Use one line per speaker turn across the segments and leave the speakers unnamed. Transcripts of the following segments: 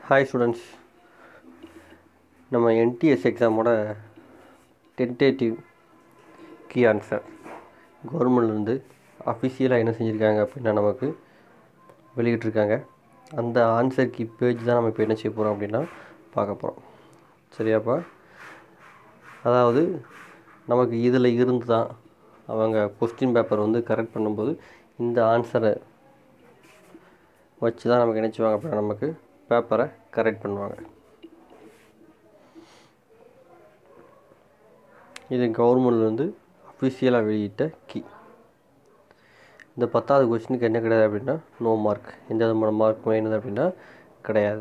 hi students நம்ம NTS எக்ஸாமோட tentative key answer கவர்மெண்ட்லேருந்து அஃபிஷியலாக என்ன செஞ்சுருக்காங்க அப்படின்னா நமக்கு வெளியிட்ருக்காங்க அந்த ஆன்சர் கீ பேஜ் தான் நம்ம இப்போ என்ன செய்ய போகிறோம் அப்படின்னா பார்க்க போகிறோம் சரியாப்பா அதாவது நமக்கு இதில் இருந்து தான் அவங்க கொஸ்டின் பேப்பர் வந்து கரெக்ட் பண்ணும்போது இந்த ஆன்சரை வச்சு தான் நமக்கு என்ன செய்வாங்க அப்படின்னா நமக்கு பேப்பரை கரெக்ட் பண்ணுவாங்க இது கவர்மெண்ட்லேருந்து அஃபிஷியலாக வெளியிட்ட கீ இந்த பத்தாவது கொஸ்டினுக்கு என்ன கிடையாது அப்படின்னா நோ மார்க் எந்த விதமான மார்க்குமே என்னது அப்படின்னா கிடையாது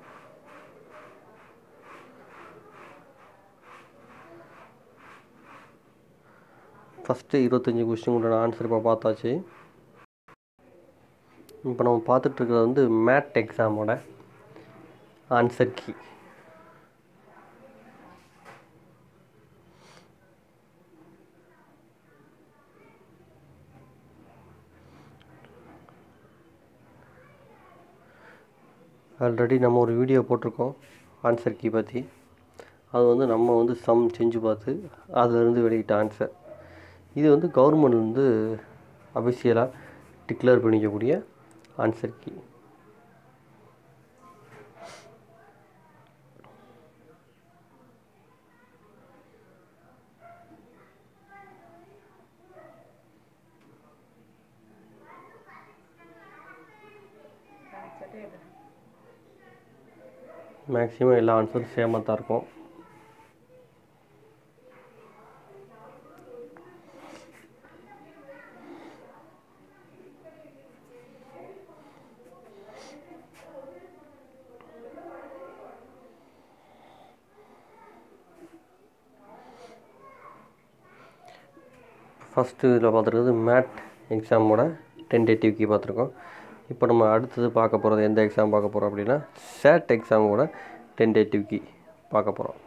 ஃபஸ்ட்டு இருபத்தஞ்சி கொஸ்டின் உண்டான ஆன்சர் இப்போ பார்த்தாச்சு இப்போ நம்ம பார்த்துட்ருக்கிறது வந்து மேட் எக்ஸாமோட ஆன்சர் கீ ஆல்ரெடி நம்ம ஒரு வீடியோ போட்டிருக்கோம் ஆன்சர் கீ பற்றி அது வந்து நம்ம வந்து சம் செஞ்சு பார்த்து அதிலிருந்து வெளியிட்ட ஆன்சர் இது வந்து கவர்மெண்ட் வந்து அஃபிஷியலாக டிக்ளேர் பண்ணிக்கக்கூடிய ஆன்சர் கீ மேக்ஸிமம் எல்லா ஆன்சரும் சேமாக தான் இருக்கும் ஃபஸ்ட்டு இதில் பார்த்துருக்கிறது மேட் எக்ஸாமோட டென்டேட்டிவ் கீ பார்த்துருக்கோம் இப்போ நம்ம அடுத்தது பார்க்க போகிறது எந்த எக்ஸாம் பார்க்க போகிறோம் அப்படின்னா சேட் எக்ஸாமோட டென்டேட்டிவ் கீ பார்க்க போகிறோம்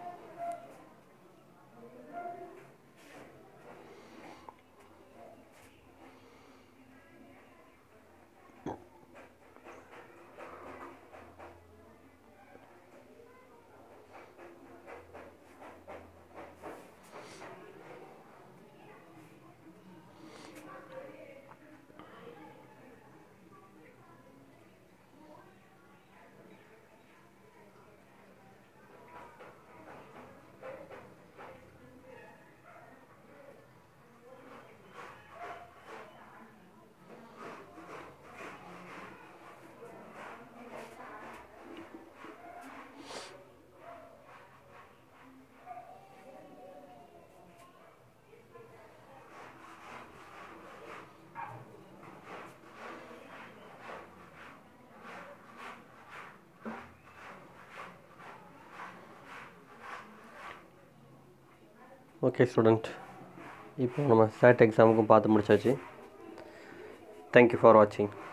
ஓகே ஸ்டூடெண்ட் இப்போ நம்ம சேட் எக்ஸாமுக்கும் பார்த்து முடிச்சாச்சு தேங்க்யூ ஃபார் வாட்சிங்